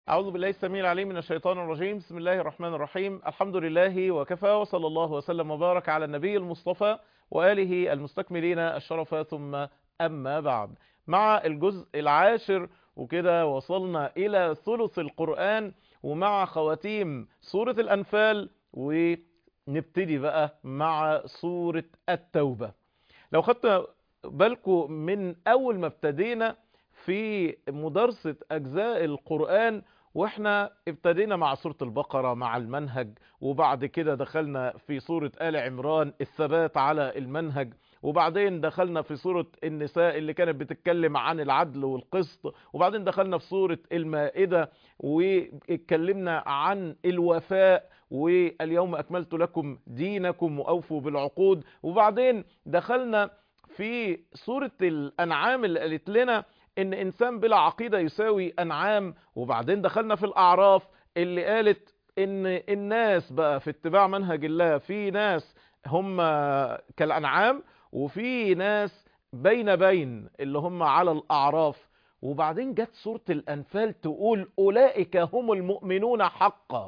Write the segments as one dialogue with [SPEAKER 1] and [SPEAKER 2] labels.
[SPEAKER 1] أعوذ بالله السميع العليم من الشيطان الرجيم بسم الله الرحمن الرحيم الحمد لله وكفى وصلى الله وسلم وبارك على النبي المصطفى وآله المستكملين الشرف ثم أما بعد مع الجزء العاشر وكده وصلنا إلى ثلث القرآن ومع خواتيم سورة الأنفال ونبتدي بقى مع سورة التوبة لو خدت بالكم من أول ما ابتدينا في مدرسة أجزاء القرآن واحنا ابتدينا مع سورة البقرة مع المنهج وبعد كده دخلنا في سورة آل عمران الثبات على المنهج وبعدين دخلنا في سورة النساء اللي كانت بتتكلم عن العدل والقسط وبعدين دخلنا في سورة المائدة واتكلمنا عن الوفاء واليوم أكملت لكم دينكم وأوفوا بالعقود وبعدين دخلنا في سورة الأنعام اللي قالت لنا ان انسان بلا عقيدة يساوي انعام وبعدين دخلنا في الاعراف اللي قالت ان الناس بقى في اتباع منهج الله في ناس هم كالانعام وفي ناس بين بين اللي هم على الاعراف وبعدين جت سورة الانفال تقول اولئك هم المؤمنون حقا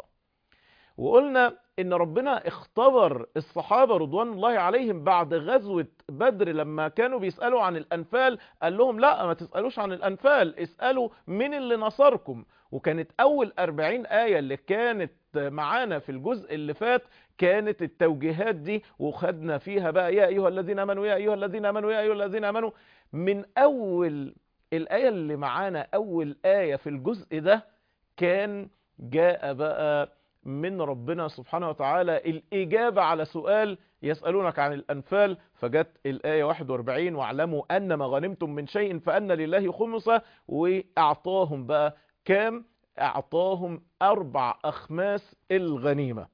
[SPEAKER 1] وقلنا ان ربنا اختبر الصحابة رضوان الله عليهم بعد غزوة بدر لما كانوا بيسألوا عن الانفال قال لهم لا ما تسألوش عن الانفال اسألوا من اللي نصركم وكانت اول اربعين آية اللي كانت معانا في الجزء اللي فات كانت التوجيهات دي وخدنا فيها بقى يا ايها الذين امنوا يا ايها الذين امنوا يا ايها الذين امنوا من اول الآية اللي معانا اول آية في الجزء ده كان جاء بقى من ربنا سبحانه وتعالى الإجابة على سؤال يسألونك عن الأنفال فجت الآية 41 واعلموا أن ما غنمتم من شيء فأن لله خمسة وأعطاهم بقى كام أعطاهم أربع أخماس الغنيمة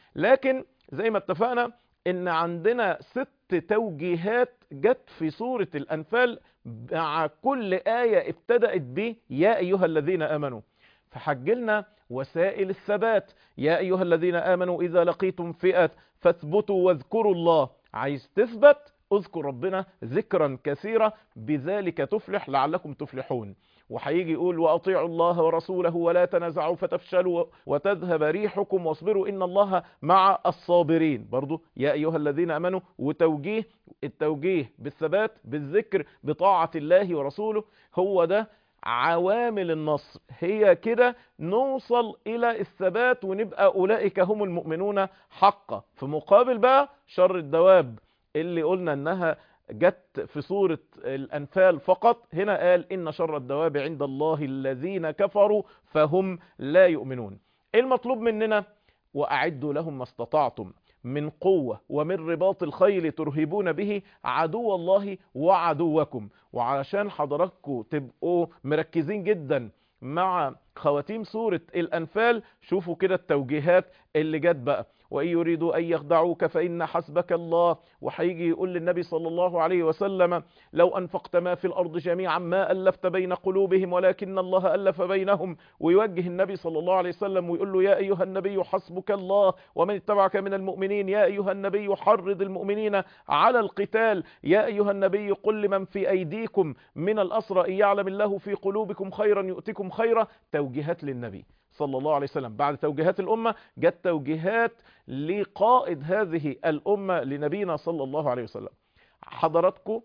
[SPEAKER 1] لكن زي ما اتفقنا ان عندنا ست توجيهات جت في سورة الأنفال مع كل آية ابتدأت ب يا أيها الذين آمنوا فحجلنا وسائل الثبات يا أيها الذين آمنوا إذا لقيتم فئة فاثبتوا واذكروا الله عايز تثبت اذكر ربنا ذكرا كثيرا بذلك تفلح لعلكم تفلحون وهيجي يقول وأطيعوا الله ورسوله ولا تنازعوا فتفشلوا وتذهب ريحكم واصبروا إن الله مع الصابرين برضو يا أيها الذين أمنوا وتوجيه التوجيه بالثبات بالذكر بطاعة الله ورسوله هو ده عوامل النصر هي كده نوصل الى الثبات ونبقى اولئك هم المؤمنون حقا في مقابل بقى شر الدواب اللي قلنا انها جت في سورة الانفال فقط هنا قال ان شر الدواب عند الله الذين كفروا فهم لا يؤمنون المطلوب مننا واعدوا لهم ما استطعتم من قوة ومن رباط الخيل ترهبون به عدو الله وعدوكم وعشان حضراتكم تبقوا مركزين جدا مع خواتيم سورة الأنفال شوفوا كده التوجيهات اللي جت بقى وإن يريدوا أن يخدعوك فإن حسبك الله وحيجي يقول للنبي صلى الله عليه وسلم لو أنفقت ما في الأرض جميعا ما ألفت بين قلوبهم ولكن الله ألف بينهم ويوجه النبي صلى الله عليه وسلم ويقول له يا أيها النبي حسبك الله ومن اتبعك من المؤمنين يا أيها النبي حرض المؤمنين على القتال يا أيها النبي قل لمن في أيديكم من الأسرى إن يعلم الله في قلوبكم خيرا يؤتكم خيرا توجيهات للنبي صلى الله عليه وسلم بعد توجيهات الأمة جت توجيهات لقائد هذه الأمة لنبينا صلى الله عليه وسلم حضراتكم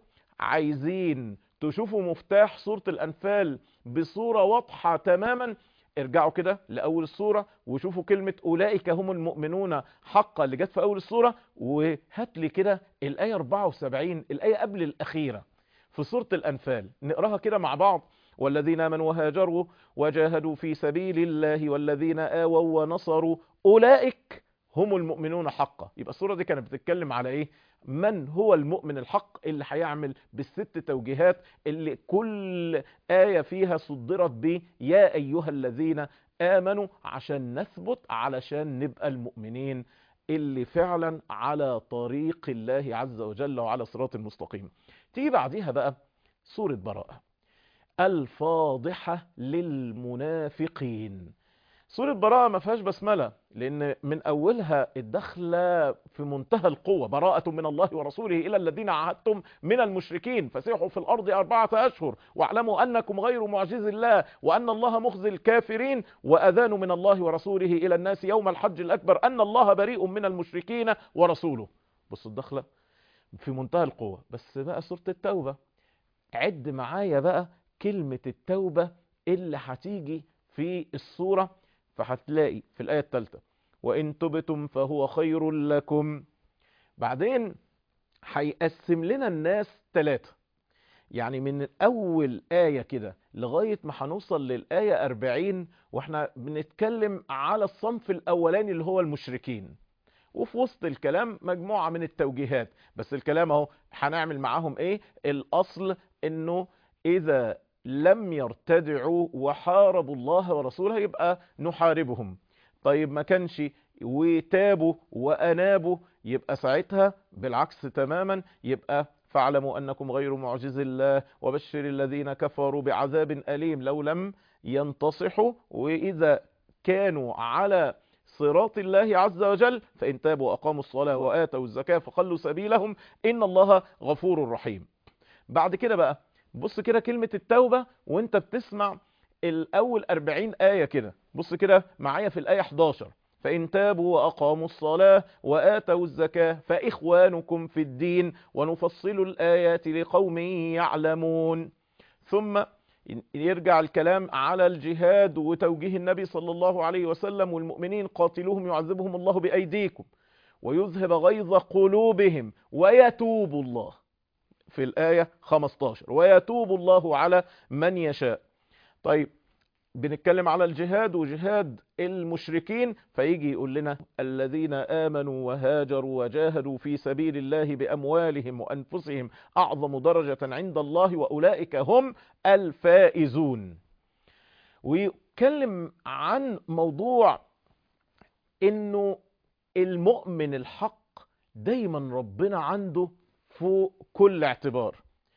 [SPEAKER 1] عايزين تشوفوا مفتاح سورة الأنفال بصورة واضحة تماما ارجعوا كده لأول السورة وشوفوا كلمة أولئك هم المؤمنون حقا اللي جت في أول السورة وهات لي كده الآية 74 الآية قبل الأخيرة في سورة الأنفال نقراها كده مع بعض والذين آمنوا وهاجروا وجاهدوا في سبيل الله والذين آووا ونصروا أولئك هم المؤمنون حقا يبقى السورة دي كانت بتتكلم على ايه من هو المؤمن الحق اللي هيعمل بالست توجيهات اللي كل آية فيها صدرت ب يا أيها الذين آمنوا عشان نثبت علشان نبقى المؤمنين اللي فعلا على طريق الله عز وجل وعلى صراط المستقيم تيجي بعديها بقى سورة براءة الفاضحة للمنافقين سورة براءة ما فيهاش بسملة لأن من أولها الدخلة في منتهى القوة براءة من الله ورسوله إلى الذين عاهدتم من المشركين فسيحوا في الأرض أربعة أشهر واعلموا أنكم غير معجز الله وأن الله مخزي الكافرين وأذان من الله ورسوله إلى الناس يوم الحج الأكبر أن الله بريء من المشركين ورسوله بصوا الدخلة في منتهى القوة بس بقى سورة التوبة عد معايا بقى كلمة التوبة اللي هتيجي في السورة فهتلاقي في الآية الثالثة وإن تبتم فهو خير لكم بعدين هيقسم لنا الناس ثلاثة يعني من أول آية كده لغاية ما هنوصل للآية 40 واحنا بنتكلم على الصنف الأولاني اللي هو المشركين وفي وسط الكلام مجموعة من التوجيهات بس الكلام اهو هنعمل معاهم ايه الأصل انه إذا لم يرتدعوا وحاربوا الله ورسوله يبقى نحاربهم طيب ما كانش وتابوا وأنابوا يبقى ساعتها بالعكس تماما يبقى فاعلموا أنكم غير معجز الله وبشر الذين كفروا بعذاب أليم لو لم ينتصحوا وإذا كانوا على صراط الله عز وجل فإن تابوا وأقاموا الصلاة وآتوا الزكاة فخلوا سبيلهم إن الله غفور رحيم بعد كده بقى بص كده كلمة التوبة وانت بتسمع الأول 40 آية كده بص كده معايا في الآية 11 فإن تابوا وأقاموا الصلاة وآتوا الزكاة فإخوانكم في الدين ونفصل الآيات لقوم يعلمون ثم يرجع الكلام على الجهاد وتوجيه النبي صلى الله عليه وسلم والمؤمنين قاتلوهم يعذبهم الله بأيديكم ويذهب غيظ قلوبهم ويتوب الله في الآية 15 ويتوب الله على من يشاء طيب بنتكلم على الجهاد وجهاد المشركين فيجي يقول لنا الذين آمنوا وهاجروا وجاهدوا في سبيل الله بأموالهم وأنفسهم أعظم درجة عند الله وأولئك هم الفائزون ويتكلم عن موضوع انه المؤمن الحق دايما ربنا عنده فوق كل اعتبار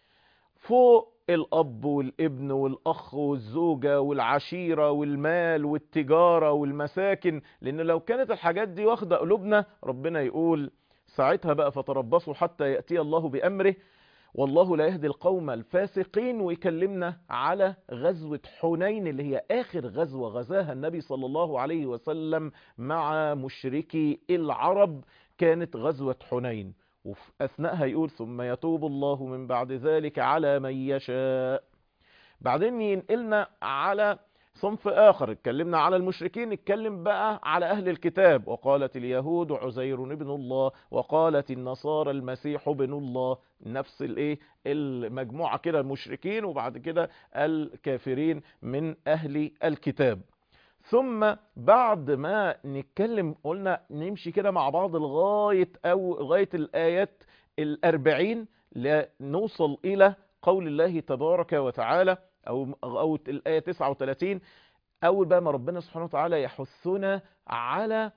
[SPEAKER 1] فوق الأب والابن والأخ والزوجة والعشيرة والمال والتجارة والمساكن لأن لو كانت الحاجات دي واخدة قلوبنا ربنا يقول ساعتها بقى فتربصوا حتى يأتي الله بأمره والله لا يهدي القوم الفاسقين ويكلمنا على غزوة حنين اللي هي آخر غزوة غزاها النبي صلى الله عليه وسلم مع مشركي العرب كانت غزوة حنين وفي أثناءها يقول ثم يتوب الله من بعد ذلك على من يشاء بعدين ينقلنا على صنف آخر اتكلمنا على المشركين اتكلم بقى على أهل الكتاب وقالت اليهود عزير ابن الله وقالت النصارى المسيح ابن الله نفس الايه المجموعة كده المشركين وبعد كده الكافرين من أهل الكتاب ثم بعد ما نتكلم قلنا نمشي كده مع بعض لغاية أو لغاية الآيات الأربعين لنوصل إلى قول الله تبارك وتعالى أو, أو الآية 39 أول بقى ما ربنا سبحانه وتعالى يحثنا على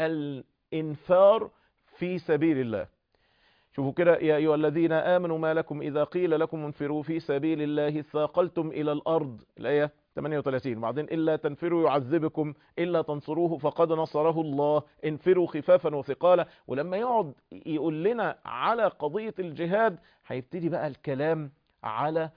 [SPEAKER 1] الإنفار في سبيل الله شوفوا كده يا أيها الذين آمنوا ما لكم إذا قيل لكم انفروا في سبيل الله ثاقلتم إلى الأرض الآية 38 وبعدين إلا تنفروا يعذبكم إلا تنصروه فقد نصره الله انفروا خفافا وثقالا ولما يقعد يقول لنا على قضية الجهاد هيبتدي بقى الكلام على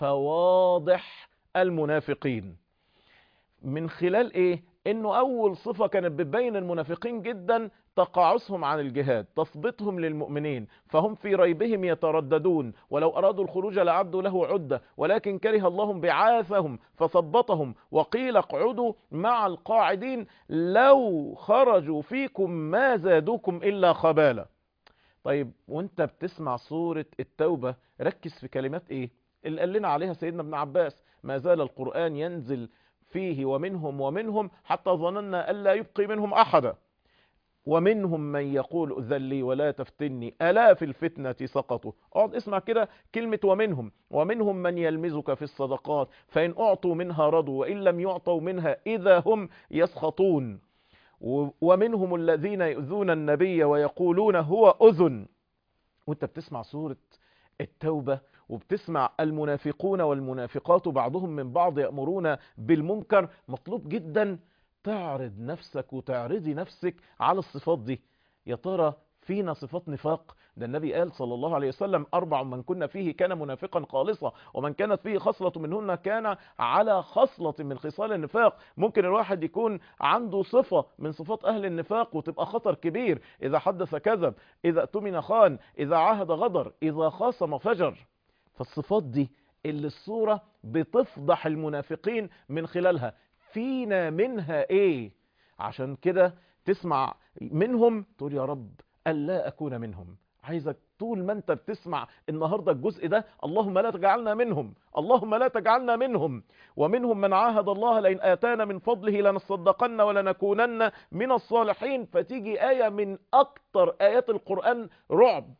[SPEAKER 1] فواضح المنافقين من خلال ايه انه اول صفة كانت بتبين المنافقين جدا تقاعسهم عن الجهاد تثبيتهم للمؤمنين فهم في ريبهم يترددون ولو أرادوا الخروج لعدوا له عدة ولكن كره الله بعاثهم فثبطهم وقيل اقعدوا مع القاعدين لو خرجوا فيكم ما زادوكم إلا خبالا طيب وانت بتسمع سورة التوبة ركز في كلمات ايه اللي قال لنا عليها سيدنا ابن عباس ما زال القرآن ينزل فيه ومنهم ومنهم حتى ظننا ألا يبقي منهم أحدا ومنهم من يقول ذلي ولا تفتني ألا في الفتنة سقطوا اقعد اسمع كده كلمة ومنهم ومنهم من يلمزك في الصدقات فإن أعطوا منها رضوا وإن لم يعطوا منها إذا هم يسخطون ومنهم الذين يؤذون النبي ويقولون هو أذن وانت بتسمع سورة التوبة وبتسمع المنافقون والمنافقات بعضهم من بعض يأمرون بالمنكر مطلوب جدا تعرض نفسك وتعرضي نفسك على الصفات دي يا ترى فينا صفات نفاق ده النبي قال صلى الله عليه وسلم أربع من كنا فيه كان منافقا خالصا ومن كانت فيه خصلة منهن كان على خصلة من خصال النفاق ممكن الواحد يكون عنده صفة من صفات أهل النفاق وتبقى خطر كبير إذا حدث كذب إذا اؤتمن خان إذا عاهد غدر إذا خاصم فجر فالصفات دي اللي الصورة بتفضح المنافقين من خلالها فينا منها ايه عشان كده تسمع منهم تقول يا رب ألا أكون منهم عايزك طول ما انت بتسمع النهاردة الجزء ده اللهم لا تجعلنا منهم اللهم لا تجعلنا منهم ومنهم من عاهد الله لئن آتانا من فضله لنصدقن ولنكونن من الصالحين فتيجي آية من أكتر آيات القرآن رعب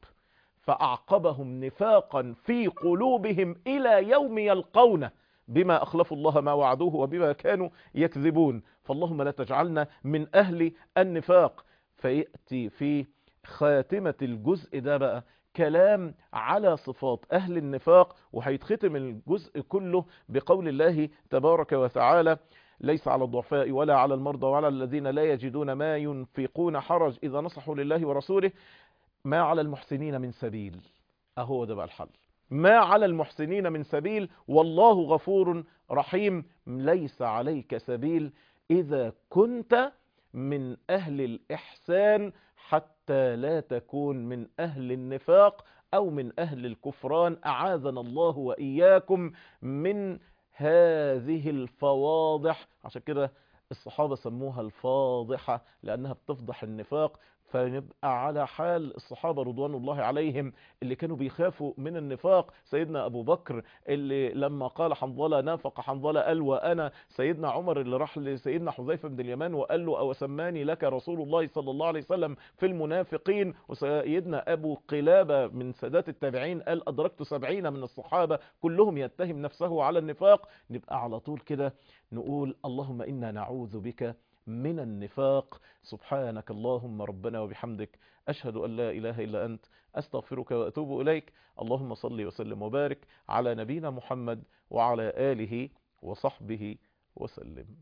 [SPEAKER 1] فأعقبهم نفاقا في قلوبهم إلى يوم يلقونه بما أخلفوا الله ما وعدوه وبما كانوا يكذبون فاللهم لا تجعلنا من أهل النفاق فيأتي في خاتمة الجزء ده بقى كلام على صفات أهل النفاق وهيتختم الجزء كله بقول الله تبارك وتعالى ليس على الضعفاء ولا على المرضى وعلى الذين لا يجدون ما ينفقون حرج إذا نصحوا لله ورسوله ما على المحسنين من سبيل أهو ده بقى الحل ما على المحسنين من سبيل والله غفور رحيم ليس عليك سبيل إذا كنت من أهل الإحسان حتى لا تكون من أهل النفاق أو من أهل الكفران أعاذنا الله وإياكم من هذه الفواضح عشان كده الصحابة سموها الفاضحة لأنها بتفضح النفاق فنبقى على حال الصحابة رضوان الله عليهم اللي كانوا بيخافوا من النفاق سيدنا أبو بكر اللي لما قال حنظلة نافق حنظلة قال وأنا سيدنا عمر اللي راح لسيدنا حذيفة بن اليمان وقال له أو سماني لك رسول الله صلى الله عليه وسلم في المنافقين وسيدنا أبو قلابة من سادات التابعين قال أدركت سبعين من الصحابة كلهم يتهم نفسه على النفاق نبقى على طول كده نقول اللهم إنا نعوذ بك من النفاق سبحانك اللهم ربنا وبحمدك أشهد أن لا إله إلا أنت أستغفرك وأتوب إليك اللهم صل وسلم وبارك على نبينا محمد وعلى آله وصحبه وسلم